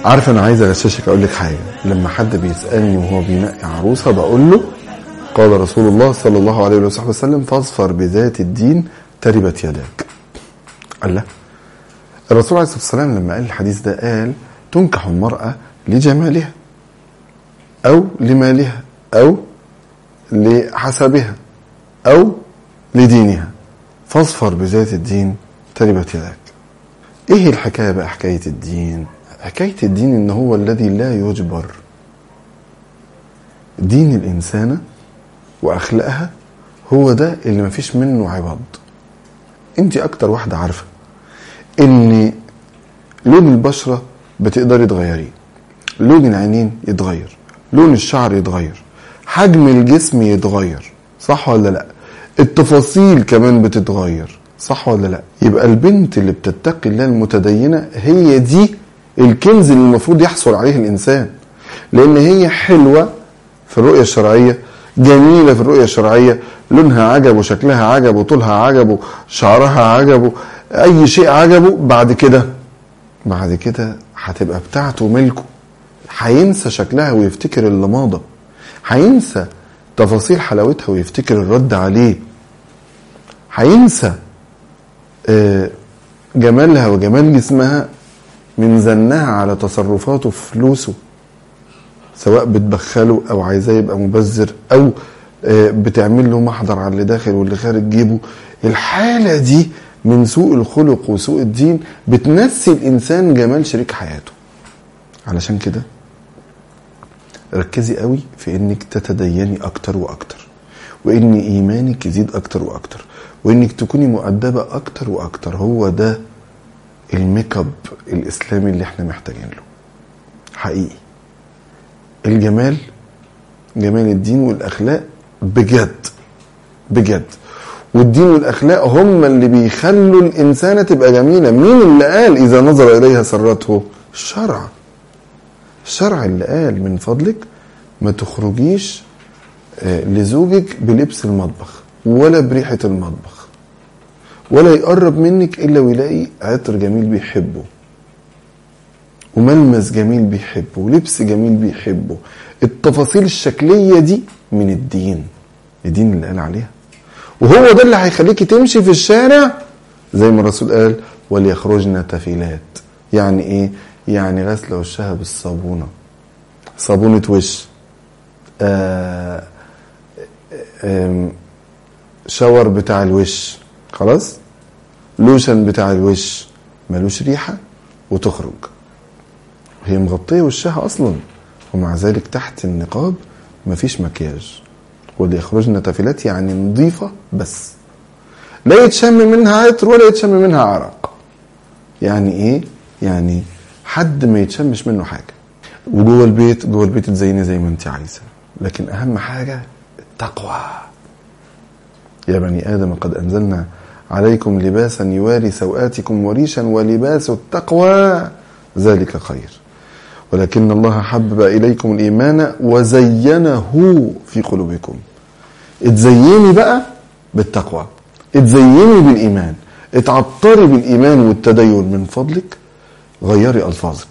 عارف انا عايز اغششك اقول لك حاجه لما حد بيسالني وهو بينقي عروسه بقول له قال رسول الله صلى الله عليه وصحبه وسلم فاظفر بذات الدين تربت يداك قال لا الرسول عليه الصلاه والسلام لما قال الحديث ده قال تنكح المراه لجمالها او لمالها او لحسبها او لدينها فاظفر بذات الدين تربت يداك ايه الحكايه بقى حكايه الدين حكايه الدين ان هو الذي لا يجبر دين الانسانه واخلاقها هو ده اللي مفيش منه عوض انت اكتر واحده عارفه ان لون البشره بتقدري تغيريه لون العينين يتغير لون الشعر يتغير حجم الجسم يتغير صح ولا لا التفاصيل كمان بتتغير صح ولا لا يبقى البنت اللي بتتقي الله المتدينه هي دي الكنز اللي المفروض يحصل عليه الانسان لان هي حلوه في الرؤيه الشرعيه جميله في الرؤيه الشرعيه لونها عجبه شكلها عجبه طولها عجبه شعرها عجبه اي شيء عجبه بعد كده بعد كده هتبقى بتاعته ملكه هينسى شكلها ويفتكر اللي ماضى هينسى تفاصيل حلاوتها ويفتكر الرد عليه هينسى آه، جمالها وجمال جسمها من زنها على تصرفاته في فلوسه سواء بتبخله او عايزاه يبقى مبذر او آه، بتعمل له محضر على اللي داخل واللي خارج جيبه الحاله دي من سوء الخلق وسوء الدين بتنسي الانسان جمال شريك حياته علشان كده ركزي قوي في انك تتديني اكتر واكتر وان ايمانك يزيد اكتر واكتر وانك تكوني مؤدبه اكتر واكتر هو ده الميك اب الاسلامي اللي احنا محتاجين له حقيقي الجمال جمال الدين والاخلاق بجد بجد والدين والاخلاق هم اللي بيخلوا الانسانه تبقى جميله مين اللي قال اذا نظر اليها سرته الشرع الشرع اللي قال من فضلك ما تخرجيش آه، لزوجك بلبس المطبخ ولا بريحه المطبخ ولا يقرب منك الا ويلاقي عطر جميل بيحبه وملمس جميل بيحبه ولبس جميل بيحبه التفاصيل الشكليه دي من الدين الدين اللي قال عليها وهو ده اللي هيخليكي تمشي في الشارع زي ما الرسول قال وليخرجن تفيلات يعني ايه يعني غسل وشها بالصابونه صابونه وش آه آم، شاور بتاع الوش خلاص لوشن بتاع الوش ملوش ريحه وتخرج هي مغطيه وشها اصلا ومع ذلك تحت النقاب مفيش مكياج وليخرجن تفيلات يعني نظيفه بس لا يتشم منها عطر ولا يتشم منها عرق يعني ايه يعني حد ما يتشمش منه حاجه وجوه البيت جوه البيت تزيني زي ما انت عايزه لكن اهم حاجه التقوى يا بني ادم قد انزلنا عليكم لباسا يواري سوآتكم وريشا ولباس التقوى ذلك خير ولكن الله حبب اليكم الايمان وزينه في قلوبكم اتزيني بقى بالتقوى اتزيني بالايمان اتعطري بالايمان والتدين من فضلك غيري الفاظك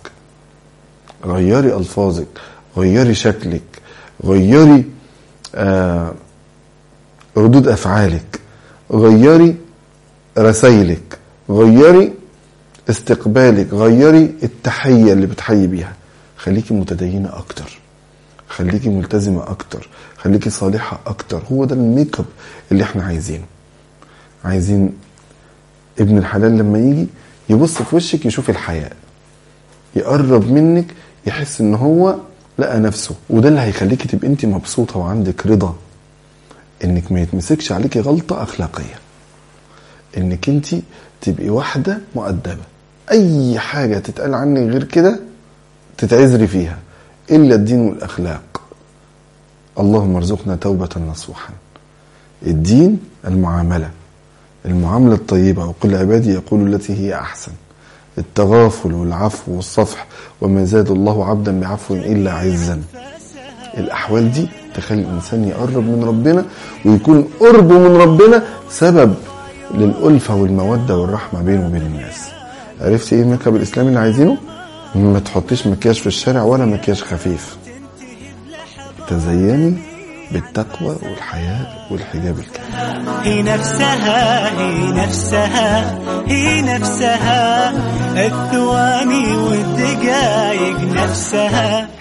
غيري الفاظك غيري شكلك غيري آه ردود افعالك غيري رسايلك غيري استقبالك غيري التحيه اللي بتحيي بيها خليكي متدينه اكتر خليكي ملتزمه اكتر خليكي صالحه اكتر هو ده الميك اب اللي احنا عايزينه عايزين ابن الحلال لما يجي يبص في وشك يشوف الحياء يقرب منك يحس ان هو لقى نفسه وده اللي هيخليكي تبقي انت مبسوطه وعندك رضا انك ما يتمسكش عليكي غلطه اخلاقيه انك انت تبقي واحده مؤدبه اي حاجه تتقال عنك غير كده تتعذري فيها الا الدين والاخلاق اللهم ارزقنا توبه نصوحا الدين المعامله المعامله الطيبه وقل عبادي يقول التي هي احسن التغافل والعفو والصفح وما زاد الله عبدا بعفو الا عزا الاحوال دي تخلي الانسان يقرب من ربنا ويكون قربه من ربنا سبب للالفه والموده والرحمه بينه وبين الناس عرفت ايه الميك اب الاسلامي اللي عايزينه ما تحطيش مكياج في الشارع ولا مكياج خفيف تزيني بالتقوى والحياء والحجاب الكامل هي نفسها هي نفسها هي نفسها الثواني والدقايق نفسها